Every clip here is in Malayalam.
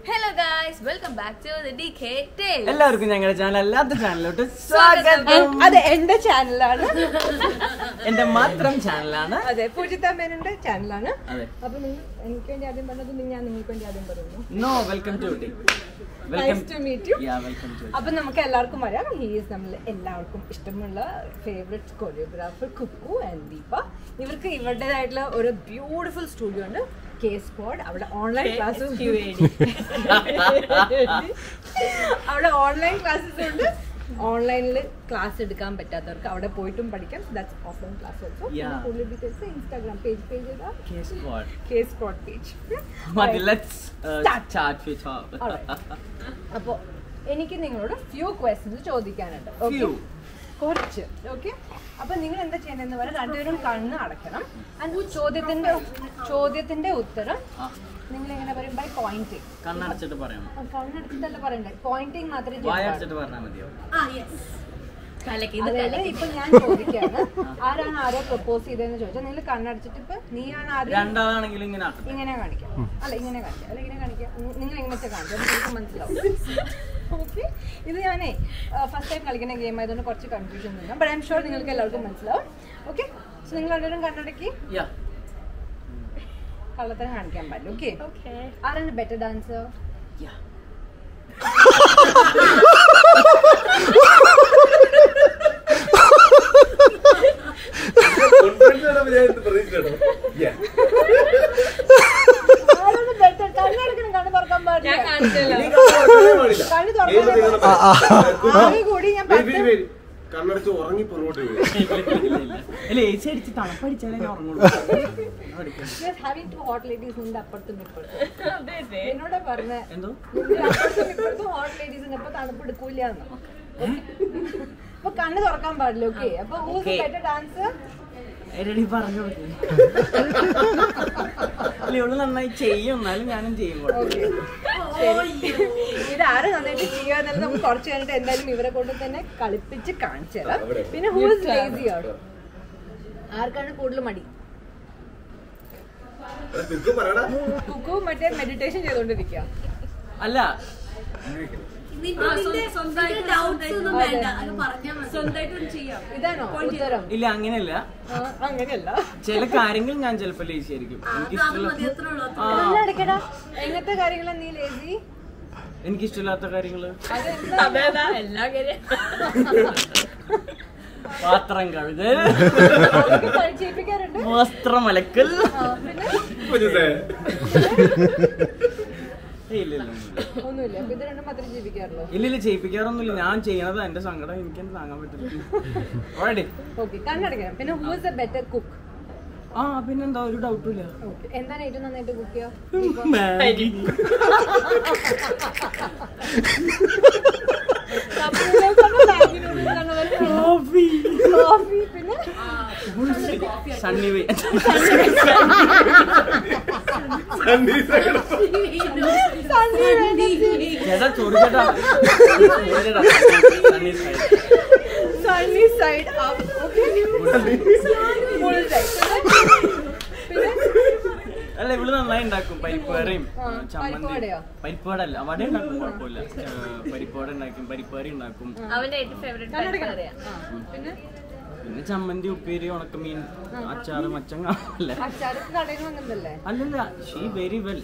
Hello guys welcome back to the D K tale എല്ലാവർക്കും ഞങ്ങളുടെ ചാനൽ അല്ലാത്ത ചാനലിലോട്ട് സ്വാഗതം അതെ എന്റെ ചാനലാണ് എന്റെ മാത്രം ചാനലാണ് അതെ പൂജിത മേനന്റെ ചാനലാണ് അതെ അപ്പൊ നിങ്ങൾ എനിക്ക് വേണ്ടി ആദ്യം പറഞ്ഞത് ഞാൻ നിങ്ങൾക്ക് വേണ്ടി ആദ്യം പറയുന്നു no welcome to welcome nice to meet you yeah welcome to അപ്പൊ നമുക്ക് എല്ലാവർക്കും അറിയാം ഹീസ് നമ്മൾ എല്ലാവർക്കും ഇഷ്ടമുള്ള favourite choreographer Kukku and Deepa ഇവർക്ക് ഇവരുടേതായിട്ടുള്ള ഒരു ബ്യൂട്ടിഫുൾ സ്റ്റുഡിയോ ഉണ്ട് കെ സ്ക്വാഡ് അവിടെ ഓൺലൈൻ ക്ലാസ് അവിടെ ഓൺലൈൻ ക്ലാസ്സസ് ഉണ്ട് ഓൺലൈനിൽ ക്ലാസ് എടുക്കാൻ പറ്റാത്തവർക്ക് അവിടെ പോയിട്ടും പഠിക്കാം that's offline class also Yeah. കൂടുതൽ ഡീറ്റെയിൽസ് ഇൻസ്റ്റാഗ്രാം പേജ് പേജ് ഇടാം സ്ക്വാഡ് കെ സ്ക്വാഡ് പേജ് മതി ലെറ്റ്സ് സ്റ്റാർട്ട് വിത്ത് അപ്പോൾ എനിക്ക് നിങ്ങളോട് ഫ്യൂ ക്വസ്റ്റ്യൻസ് ചോദിക്കാനുണ്ട് Okay? Few. കുറച്ച് ഓക്കെ അപ്പൊ നിങ്ങൾ എന്താ ചെയ്യണമെന്ന് പറഞ്ഞാൽ രണ്ടുപേരും കണ്ണ് അടയ്ക്കണം And ചോദ്യത്തിന്റെ ചോദ്യത്തിന്റെ ഉത്തരം നിങ്ങൾ എങ്ങനെ പറയും ബൈ പോയിന്റിങ് കണ്ണടച്ചിട്ട് പറയണം കണ്ണടച്ചിട്ടല്ല പറയണ്ടേ പോയിന്റിങ് മാത്രമേ വായ ചെയ്യാൻ അടച്ചിട്ട് പറഞ്ഞാൽ മതിയോ ആ യെസ് കലക്കി ഇത് അതായത് കലക്കി ഇപ്പൊ ഞാൻ ചോദിക്കാണ് ആരാണ് ആരോ പ്രപ്പോസ് ചെയ്തതെന്ന് ചോദിച്ചാൽ നിങ്ങൾ കണ്ണടച്ചിട്ട് ഇപ്പൊ നീയാണ് ആദ്യം രണ്ടാളാണെങ്കിലും ഇങ്ങനെ ആക്കട്ടെ ഇങ്ങനെ കാണിക്കാം അല്ല ഇങ്ങനെ കാണിക്കാം അല്ല ഇങ്ങനെ കാണിക്കാം നി- നിങ്ങൾ എങ്ങനെ വെച്ചാൽ കാണിക്കാം അത് നിങ്ങൾക്ക് മനസ്സിലാവും ഓക്കെ ഇത് ഞാനേ ഫസ്റ്റ് ടൈം കളിക്കുന്ന ഗെയിം ആയതുകൊണ്ട് കുറച്ച് കൺഫ്യൂഷൻ ഉണ്ടാകും ബട്ട് ഐ എം ഷുവർ നിങ്ങൾക്ക് എല്ലാവർക്കും മനസ്സിലാവും ഓക്കെ സോ നിങ്ങൾ രണ്ടുപേരും കണ്ണടക്കി യാ കള്ളത്തരം കാണിക്കാൻ പാടില്ല ഓക്കെ ആരാണ് ബെറ്റർ ഡാൻസർ യാ ആരാണ് ബെറ്റർ കണ്ണടക്കണം കണ്ണ് തുറക്കാൻ ഞാൻ പാടില്ല കാണിച്ചല്ലോ കണ്ണ് തുറക്കാൻ ആകെ കൂടി ഞാൻ പത്ത് കണ്ണടച്ച് ഉറങ്ങി പുറകോട്ട് വീഴും അല്ല ഏച്ചി അടിച്ച് തണുപ്പടിച്ചാലേ ഞാൻ ഉറങ്ങുള്ളൂ ഹാവിംഗ് ടു ഹോട്ട് ലേഡീസ് നിന്റെ അപ്പുറത്തും ഇപ്പുറത്തും എന്നോട് പറഞ്ഞ എന്തോ അപ്പുറത്തും ഇപ്പുറത്തും ഹോട്ട് ലേഡീസിന് ഇപ്പൊ തണുപ്പ് എടുക്കൂലെന്ന് അപ്പൊ കണ്ണ് തുറക്കാൻ പാടില്ല ഓക്കെ അപ്പൊ ഹൂസ് Okay. ബെറ്റർ ഡാൻസർ എരടി പറഞ്ഞു കൊടുക്കും അല്ല ഇവള് നന്നായി ചെയ്യും എന്നാലും ഞാനും ചെയ്യും കുഴപ്പമില്ല. ഇത് ആര് നന്നായിട്ട് ചെയ്യുക എന്നുള്ളത് നമുക്ക് കുറച്ച് കഴിഞ്ഞിട്ട് എന്തായാലും ഇവരെ കൊണ്ട് തന്നെ കളിപ്പിച്ച് കാണിച്ചു തരാം പിന്നെ ഹൂസ് ലേസി ആണ് ആർക്കാണ് കൂടുതൽ മടി കുക്ക് പറയടാ കുക്കു മറ്റേ മെഡിറ്റേഷൻ ചെയ്തോണ്ടിരിക്കുക അല്ല സ്വന്തമായിട്ട് ചെയ്യാം ഇതാണോ ഉത്തരം ഇല്ല അങ്ങനെയല്ല ആ, അങ്ങനെയല്ല ചില കാര്യങ്ങൾ ഞാൻ ചിലപ്പോ ലേശി ആയിരിക്കും എനിക്കിഷ്ടമുള്ള ആ കണ്ണടക്കടാ എങ്ങനത്തെ കാര്യങ്ങളാ നീ ലേസി എനിക്കിഷ്ടമില്ലാത്ത കാര്യങ്ങള് അതെന്താ എല്ലാ കാര്യം പാത്രം കഴുകൽ അതൊക്കെ പരിചയിപ്പിക്കാറുണ്ട് വസ്ത്രം അലക്കൽ ആ, പിന്നെ കുഞ്ഞുസേ ഏയ് ഇല്ല ഇല്ല, ഇല്ല. ഒന്നുമില്ല അപ്പൊ ഇത് രണ്ടും മാത്രമേ ജീവിക്കാറുള്ളൂ ഇല്ല ഇല്ല ചെയ്യിപ്പിക്കാറൊന്നുമില്ല ഞാൻ ചെയ്യണത് എന്റെ സങ്കടം എനിക്ക് തന്നെ താങ്ങാൻ പറ്റില്ല Already? ഓക്കെ കണ്ണടക്കണം പിന്നെ who is a better cook ആ പിന്നെന്താ ഒരു ഡൗട്ടും ഇല്ല ഓക്കെ എന്താണ് ഏറ്റവും നന്നായിട്ട് കുക്ക് ചെയ്യുക മാഗി കോഫി കോഫി പിന്നെ സണ്ണി വേ ചേട്ടാ ചോറ് ചേട്ടാ ചോറ് ചേട്ടാ sunny side sunny side up okay full പിന്നെ അല്ല ഇവള് നന്നായി ഉണ്ടാക്കും പരിപ്പ് കറിയും ആ, ചമ്മന്തി പരിപ്പ് വടയോ? പരിപ്പ് വടല്ല വട ഉണ്ടാക്കും കുഴപ്പമില്ല ഏഹ്, പരിപ്പ് വട ഉണ്ടാക്കും പരിപ്പ് കറി ഉണ്ടാക്കും അവന്റെ ഏറ്റവും ഫേവറേറ്റ് കണ്ണടക്കണം അറിയാം ആ, പിന്നെ പിന്നെ ചമ്മന്തി ഉപ്പേരി ഉണക്കമീൻ അച്ചാറ് മച്ചങ്ങ അല്ല അച്ചാർക്ക് കടയിൽ വന്നിട്ടല്ലേ അല്ലല്ല she very well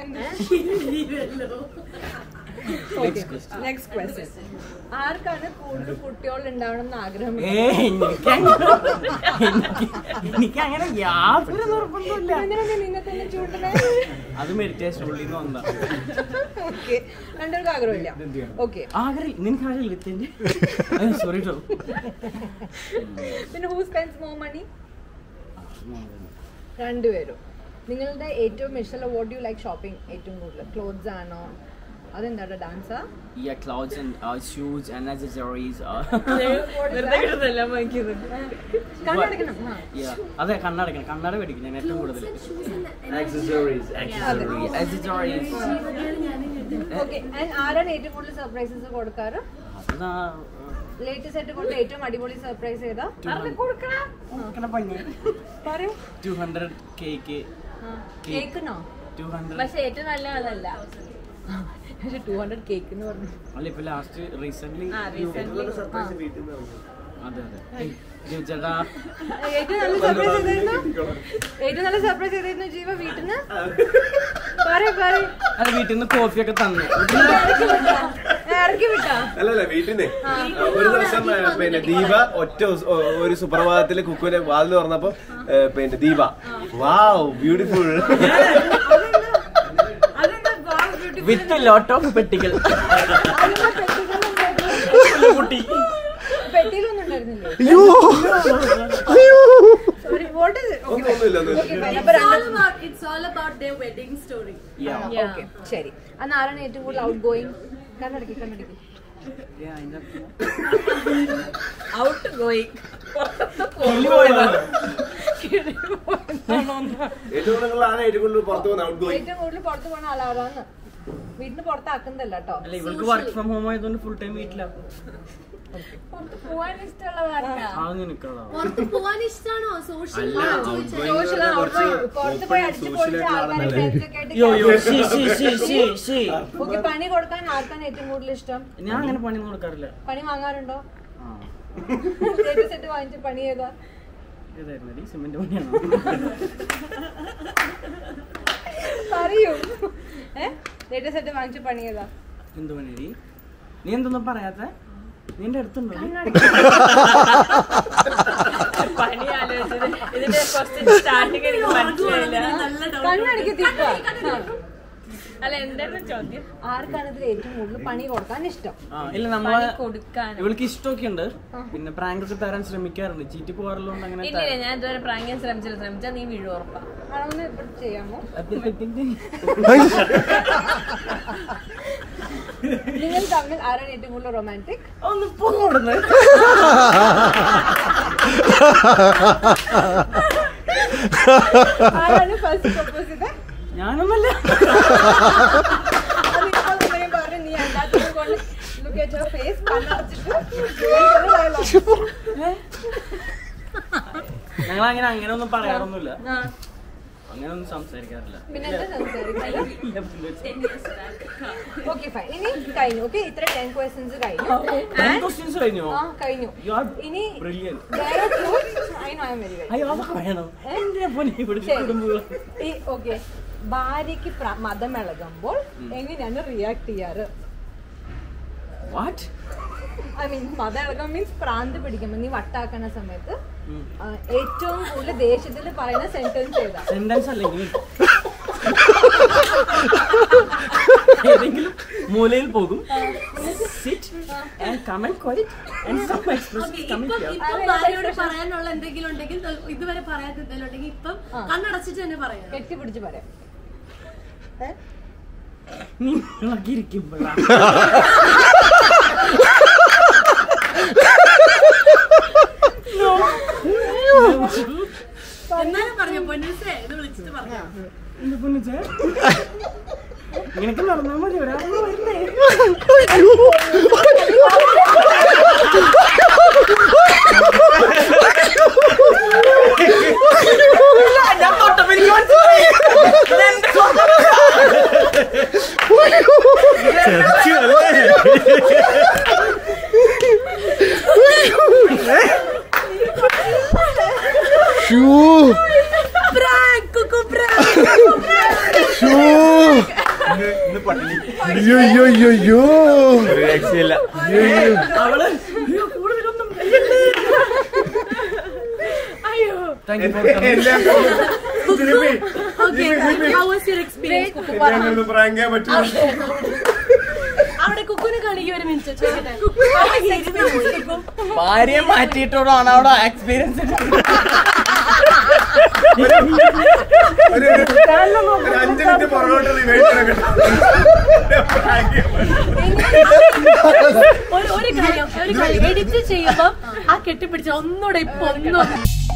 next question ആർക്കാണ് കൂടുതൽ കുട്ടികൾ ഉണ്ടാവണം എന്ന് ആഗ്രഹം ഏ എനിക്ക് എനിക്ക് അങ്ങനെ യാതൊരു നിർബന്ധമില്ല എന്തിനാ നീ നിന്നെ തന്നെ ചൂണ്ടണേ അത് മെഡിറ്റേഷൻ ഉള്ളിൽ നിന്ന് വന്നതാ ഓക്കെ രണ്ടുപേർക്കും ആഗ്രഹമില്ല ഓക്കെ ആഗ്രഹം നിനക്ക് ആഗ്രഹമില്ല സോറി കേട്ടോ പിന്നെ ഹൂ സ്പെൻസ് മോർ മണി രണ്ടുപേരും നിങ്ങളുടെ ഏറ്റവും ഇഷ്ടമുള്ള വോട്ട് യു ലൈക്ക് ഷോപ്പിംഗ് ഏറ്റവും കൂടുതൽ ക്ലോത്ത്സ് ആണോ അതെന്താ ഡാൻസാ Yeah, clothes and uh, shoes and accessories. Uh, കണ്ണടക്കണം ആ. yeah. അതെ കണ്ണടക്കണം കണ്ണട മേടിക്കും ഞാൻ ഏറ്റവും കൂടുതൽ accessories accessories accessories okay and ആരാണ് ഏറ്റവും കൂടുതൽ സർപ്രൈസസ് കൊടുക്കാറ് അതാ ലേറ്റസ്റ്റ് ആയിട്ട് കൊടുത്ത ഏറ്റവും അടിപൊളി സർപ്രൈസ് ഏതാ പറയൂ ടു ഹൺഡ്രഡ് കേക്ക് കേക്കിനോ ടു ഹൺഡ്രഡ് പക്ഷെ ഏറ്റവും നല്ല അതല്ല പക്ഷെ ടു ഹൺഡ്രഡ് കേക്ക് എന്ന് പറഞ്ഞു അല്ല ഇപ്പൊ ലാസ്റ്റ് റീസെന്റ് ആ റീസെന്റ് സർപ്രൈസ് വീട്ടിൽ നിന്ന് അതെ അതെ ഏയ്, ജിവ് ചേട്ടാ ഏറ്റവും നല്ല സർപ്രൈസ് ചെയ്തായിരുന്നു ഏറ്റവും നല്ല സർപ്രൈസ് ചെയ്തായിരുന്നു ജീവ വീട്ടിൽ നിന്ന് പറ പറ അത് വീട്ടിൽ നിന്ന് കോഫി ഒക്കെ തന്നു ഇറക്കി വിട്ടാ അല്ലല്ല വീട്ടിന്നെ ഒരു ദിവസം ഏ, പിന്നെ ദീപ ഒറ്റ ദിവസം- ഒ- ഒരു സുപ്രഭാതത്തില് കുക്കുവിന്റെ വാതിൽ തുറന്നപ്പോ ഏ, പിന്നെ ദീപ വാവ് ബ്യൂട്ടിഫുൾ അതെന്താ wow, beautiful. With lot of പെട്ടികൾ കുട്ടി പെട്ടിയിലൊന്നും ഉണ്ടായിരുന്നില്ലേ സോറി വാട്ട് ഇസ് ഒന്നുമില്ല ഒന്നുമില്ല it's all about the wedding story okay ശരി അന്ന് ആരാണ് ഏറ്റവും കൂടുതൽ ഔട്ട് ഗോയിങ് കണ്ണടക്കി കണ്ണടക്കി ഔട്ട് ഗോയിങ് ഏറ്റവും നിങ്ങളാണ് ഏറ്റവും കൂടുതൽ പുറത്തു പോകുന്ന ഔട്ട് ഗോയിങ് ഏറ്റവും കൂടുതൽ പുറത്ത് പോണ ആളാരാന്ന് വീട്ടിന് പുറത്താക്കുന്നതല്ല കേട്ടോ അല്ല ഇവൾക്ക് വർക്ക് ഫ്രം ഹോം ആയതുകൊണ്ട് ഫുൾ ടൈം വീട്ടിലാക്കും പുറത്ത് പോവാൻ ഇഷ്ടമുള്ളതാർക്കാ അത് നിനക്കുള്ളതാ പുറത്ത് പോവാൻ ഇഷ്ടാണോ സോഷ്യൽ അല്ല ഔട്ട് സോഷ്യൽ കുറച്ച് പുറത്ത് പോയി അടിച്ചു പൊളിച്ച് ആൾക്കാരെ friends ഒക്കെ ആയിട്ട് യോ യോ ശി ശി ശി ശി ശി ഓക്കെ പണി കൊടുക്കാൻ ആർക്കാണ് ഏറ്റവും കൂടുതൽ ഇഷ്ടം ഞാൻ അങ്ങനെ പണി കൊടുക്കാറില്ല പണി വാങ്ങാറുണ്ടോ ആ സെറ്റ് വാങ്ങിച്ച പണി ഏതാ ഏതായിരുന്നു സിമെന്റ് പണിയാണോ പറയൂ ഏ ലേറ്റസ്റ്റ് സെറ്റ് വാങ്ങിച്ച പണി ഏതാ എന്ത് പണിയടി നീ എന്തൊന്നും പറയാത്ത നിന്റെ അടുത്തുണ്ടോ നീ? പണി ആലോചിച്ചത് ഇതിന്റെ ക്വസ്റ്റ്യൻ സ്റ്റാർട്ടിങ് എനിക്ക് മനസ്സിലായില്ല കണ്ണടിക്ക് തിക്ക അല്ല എന്തായിരുന്നു ചോദ്യം ആർക്കാണ് ഇതിൽ ഏറ്റവും കൂടുതൽ പണി കൊടുക്കാൻ ഇഷ്ടം ആ ഇല്ല നമ്മളെ പണി കൊടുക്കാൻ ഇവൾക്ക് ഇഷ്ടമൊക്കെ ഉണ്ട് പിന്നെ പ്രാങ്ക് ഒക്കെ തരാൻ ശ്രമിക്കാറുണ്ട് ചീറ്റി പോകാറുള്ളതുകൊണ്ട് അങ്ങനെ ഇല്ല ഇല്ല, ഞാൻ ഇതുവരെ പ്രാങ്കൻ ശ്രമിച്ചില്ല ശ്രമിച്ചാൽ നീ വീഴും ഉറപ്പാ അതൊന്ന് ഇപ്പോൾ ചെയ്യാമോ നിങ്ങൾ തമ്മിൽ ആരാണ് ഏറ്റവും കൂടുതൽ റൊമാൻറ്റിക് ഒന്ന് പോകണം ആരാണ് ഫസ്റ്റ് പ്രപ്പോസ് ചെയ്തത് ഞാനൊന്നല്ല അത് ഇപ്പോൾ സമയം പറഞ്ഞ് നീ അല്ലാത്തത് കൊണ്ട് look at her face, കണ്ണടച്ചിട്ട് ഞങ്ങൾ അങ്ങനെ അങ്ങനെ ഒന്നും പറയാറൊന്നുമില്ല അങ്ങനെ ഒന്നും സംസാരിക്കാറില്ല പിന്നെ എന്താ സംസാരിക്കുന്നത് ഓക്കെ ഫൈൻ ഇനി കഴിഞ്ഞു ഓക്കെ ഇത്ര ടെൻ ക്വസ്റ്റ്യൻസ് കഴിഞ്ഞു ക്വസ്റ്റ്യൻസ് കഴിഞ്ഞോ ആ കഴിഞ്ഞു You are ഇനി brilliant. വേറെ truths, I know I am very well. അയ്യോ അതൊക്കെ വേണം എന്റെ പൊന്നി ഇവിടുത്തെ ശരി. കുടുംബങ്ങൾ ഈ ഓക്കെ ഭാര്യക്ക് പ്ര- മതം ഇളകുമ്പോൾ എങ്ങനെയാണ് റിയാക്ട് ചെയ്യാറ് വാട്ട് ഐ മീൻ മതം ഇളകം മീൻസ് പ്രാന്ത് പിടിക്കുമ്പോൾ നീ വട്ടാക്കണ സമയത്ത് ആ, ഏറ്റവും കൂടുതൽ ദേഷ്യത്തിൽ പറയുന്ന സെന്റൻസ് ഏതാ സെന്റൻസ് അല്ലെങ്കിൽ ഏതെങ്കിലും മൂലയിൽ പോകും sit and comment quiet and some expression coming ഇപ്പം ഇപ്പം ഭാര്യയോട് പറയാനുള്ള എന്തെങ്കിലും ഉണ്ടെങ്കിൽ ത- ഇതുവരെ പറയാത്ത എന്തെങ്കിലും ഉണ്ടെങ്കിൽ ഇപ്പം കണ്ണടച്ചിട്ട് തന്നെ പറയാം കെട്ടിപ്പിടിച്ച് പറയാം ഏ? നിങ്ങളൊക്കെ ഇരിക്കുമ്പോഴാണ് എന്നാലും പറഞ്ഞു പൊന്നൂസേ ഇത് വിളിച്ചിട്ട് പറയാം എന്റെ പൊന്നിച്ചേ ഇങ്ങനൊക്കെ നടന്നാൽ മതി ഒരാളെ വരുന്നേ ഞാൻ തൊട്ടപ്പോ എനിക്ക് മനസ്സിലായി ഇതെന്റെ സ്വന്തം അവള് അയ്യോ, കൂടുതലൊന്നും ചെയ്യല്ലേ. അയ്യോ thank you for How was your experience, Kukku? പറ. അവിടെ കുക്കുനെ കാണിക്കും ഒരു മിനിറ്റ് ചോദിക്കട്ടെ How was your experience, Kuku? ഭാര്യയെ മാറ്റിയിട്ടോടാണ് അവിടെ എക്സ്പീരിയൻസ് ഒരു അഞ്ചു മിനിറ്റ് പുറകോട്ട് റിവൈറ്റ് ഒരു ഒരു കാര്യം ഒരു കാര്യം എഡിറ്റ് ചെയ്യുമ്പോ ആ കെട്ടിപ്പിടിച്ച ഒന്നുകൂടെ ഇപ്പൊ ഒന്നും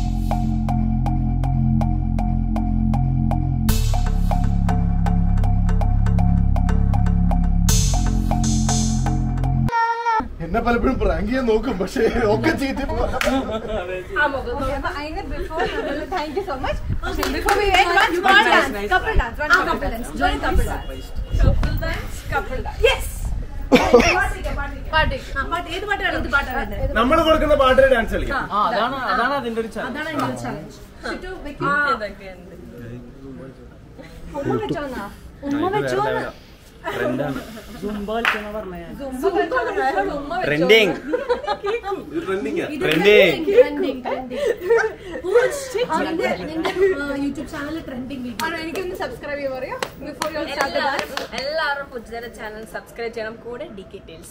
എന്നെ പലപ്പോഴും പ്രാങ്ക് ചെയ്യാൻ നോക്കും പക്ഷേ ഒക്കെ ചെയ്തിട്ട് Okay, അപ്പൊ അതിന് before നമ്മള് thank you so much. Before we end, one small dance. Couple dance. One couple dance. Join couple dance. Couple dance. couple dance. Yes പാട്ട് ആ പാട്ട് ഏത് പാട്ടാണ് ഇത് പാട്ടാണ് വേണ്ടത് നമ്മൾ കൊടുക്കുന്ന പാട്ടിന് ഡാൻസ് കളിക്കാം ആ അതാണ് അതാണ് അതിന്റെ ഒരു ചാനൽ അതാണ് എന്റെ ചാലഞ്ച് ചുറ്റു വെക്കൂ ഇതൊക്കെയുണ്ട് ഉമ്മ വെച്ചോന്നാ? ഉമ്മ വെച്ചോന്ന്? ട്രെൻഡാണ് സുംബ കളിക്കുന്ന പറഞ്ഞ ഞാൻ ഉമ്മ വെച്ചോന്ന്? ഉമ്മ വെച്ചോന്ന്? ട്രെൻഡിങ് ഇത് ട്രെൻഡിങ് ഇത് ട്രെൻഡിങ് ട്രെൻഡിങ് ട്രെൻഡിങ് നിന്റെ നിന്റെ യൂട്യൂബ് ചാനൽ ട്രെൻഡിങ് വീഡിയോ ആണോ, എനിക്കൊന്ന് സബ്സ്ക്രൈബ് ചെയ്യാൻ പറയോ ബിഫോർ യു സ്റ്റാർട്ട് എല്ലാവരും എല്ലാവരും പുതിയ ചാനൽ സബ്സ്ക്രൈബ് ചെയ്യണം കൂടെ ഡി കെ ടേൽസ്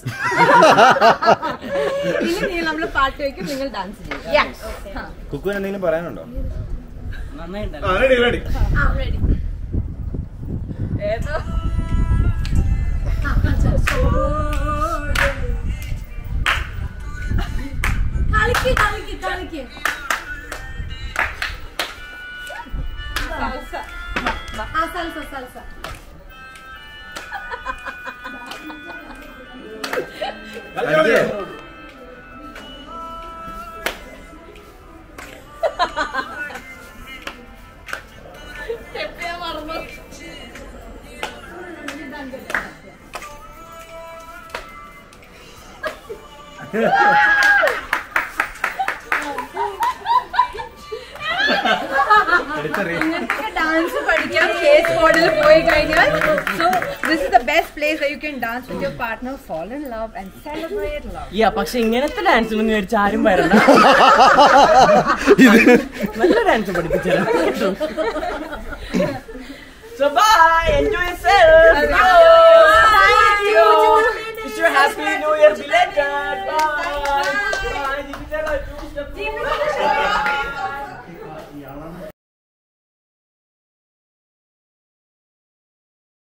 ഇനി നിങ്ങൾ നമ്മൾ പാട്ട് വയ്ക്കും നിങ്ങൾ ഡാൻസ് ചെയ്യും കുക്കുവിന് എന്തെങ്കിലും പറയാനുണ്ടോ നന്നായിട്ടുണ്ടല്ലോ ആ റെഡി റെഡി ആ റെഡി ഏതോ കളിക്ക് കളിക്ക് കളിക്ക് ആ സൽസ സൽസ നിങ്ങൾക്ക് ഡാൻസ് പഠിക്കാൻ കേസ് ബോർഡിൽ പോയി കഴിഞ്ഞാൽ so this is the best place you can dance with your partner fall in love and celebrate love yeah പക്ഷെ ഇങ്ങനത്തെ ഡാൻസ് ഒന്നും മേടിച്ച് ആരും വരണ്ട നല്ല ഡാൻസ് പഠിപ്പിച്ചാലും So bye, enjoy yourself.